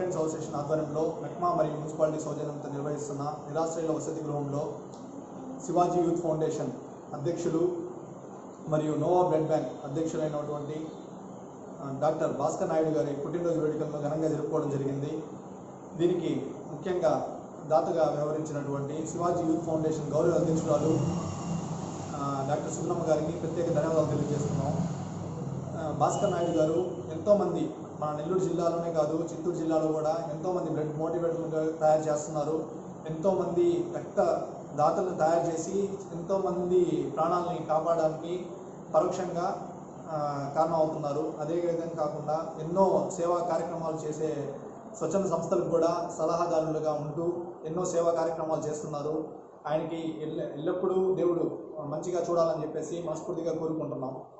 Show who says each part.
Speaker 1: residents association ఆధ్వర్యంలో మెక్మా మరియు municipality సౌజన్యంతో నిర్వహిస్తున్న నిరాశ్రయుల వసతి గృహంలో శివాజీ యూత్ ఫౌండేషన్ అధ్యక్షులు మరియు నోవా బ్లడ్ బ్యాంక్ అధ్యక్షులైనటువంటి ఆ, డాక్టర్ భాస్కర్ నాయుడు గారి పుట్టినరోజు వేడుకలను ఘనంగా జరుపుకోవడం జరిగింది దీనికి ముఖ్యంగా దాతగా వ్యవహరించినటువంటి శివాజీ యూత్ ఫౌండేషన్ గౌరవ అధ్యక్షురాలు ఆ, డాక్టర్ సుబ్రహ్మ గారికి ప్రత్యేక ధన్యవాదాలు తెలియజేస్తున్నాం ఆ, భాస్కర్ నాయుడు గారు ఎంతోమంది మన నెల్లూరు జిల్లాలోనే కాదు చిత్తూరు జిల్లాలో కూడా ఎంతోమంది బ్లడ్ మోటివేటర్లుగా తయారు చేస్తున్నారు ఎంతోమంది రక్త దాతలను తయారు చేసి ఎంతోమంది ప్రాణాలని కాపాడడానికి పరోక్షంగా ఆ, కారణం అవుతున్నారు అదే విధంగా కాకుండా ఎన్నో సేవా కార్యక్రమాలు చేసే స్వచ్ఛంద సంస్థలకు కూడా సలహాదారులుగా ఉంటూ ఎన్నో సేవా కార్యక్రమాలు చేస్తున్నారు ఆయనకి ఎల్ల ఎల్లప్పుడూ దేవుడు మంచిగా చూడాలని చెప్పేసి మనస్ఫూర్తిగా కోరుకుంటున్నాం